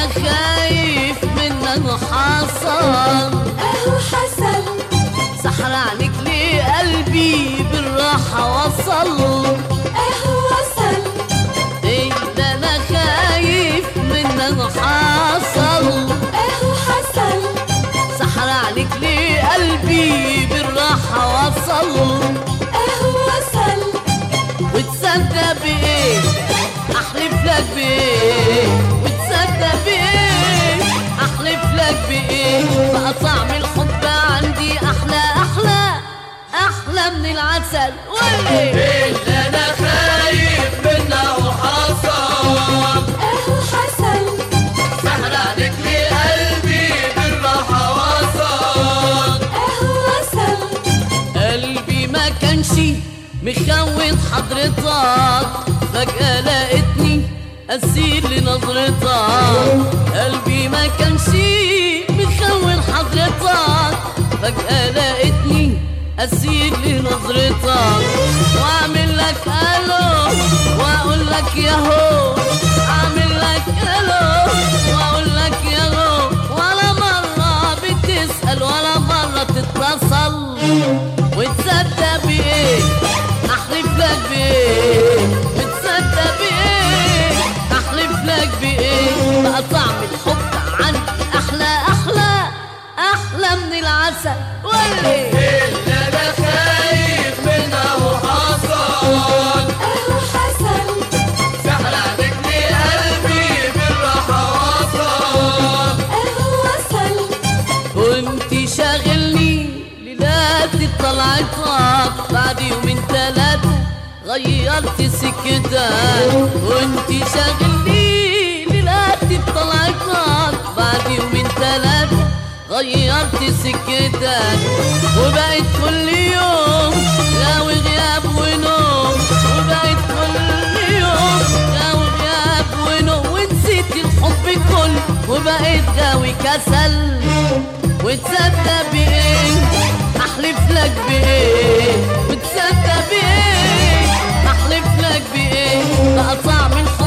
انا خايف منك وحصل اهو حصل سحر عليك ليه قلبي بالراحة وصل اهو وصل ايه ده انا خايف منك وحصل اهو حصل سحر عليك ليه قلبي بالراحة وصل اهو وصل وتصدق بايه احلف لك بايه وتصدق بايه احلف لك بايه بقى طعم الحب عندي احلى احلى احلى من العسل واللي اللي انا خايف منه وحصل اهو حصل سحر عليك لي قلبي بالراحة وصل اهو وصل قلبي ما كانش مخون حضرتك فجأة لقيتني أسير لنظرتك قلبي ما كانش مخون حضرتك فجأة لقيتني أسير لنظرتك وأعمل لك ألو وأقول لك ياهو أعمل لك ألو وأقول لك ياهو ولا مرة بتسأل ولا مرة تتصل وتصدق بإيه أحلف لك بإيه وتصدق بإيه أحلف لك بإيه بقى طعم الحب عندي أحلى أحلى أحلى من العسل واللي اللي انا خايف منه وحصل اهو حصل سحر عليك لي قلبي بالراحة وصل اهو وصل كنت شاغلني ليلات طلعتك بعد يومين تلاتة غيرت سكتك كنت شاغلني ليلات طلعتك بعد يومين تلاتة غيرت سكتك وبقيت كل يوم غاوي غياب ونوم وبقيت كل يوم غاوي غياب ونوم ونسيت الحب كله وبقيت غاوي كسل وتصدق بايه احلف لك بايه وتصدق بايه احلف لك بايه بقى طعم الحب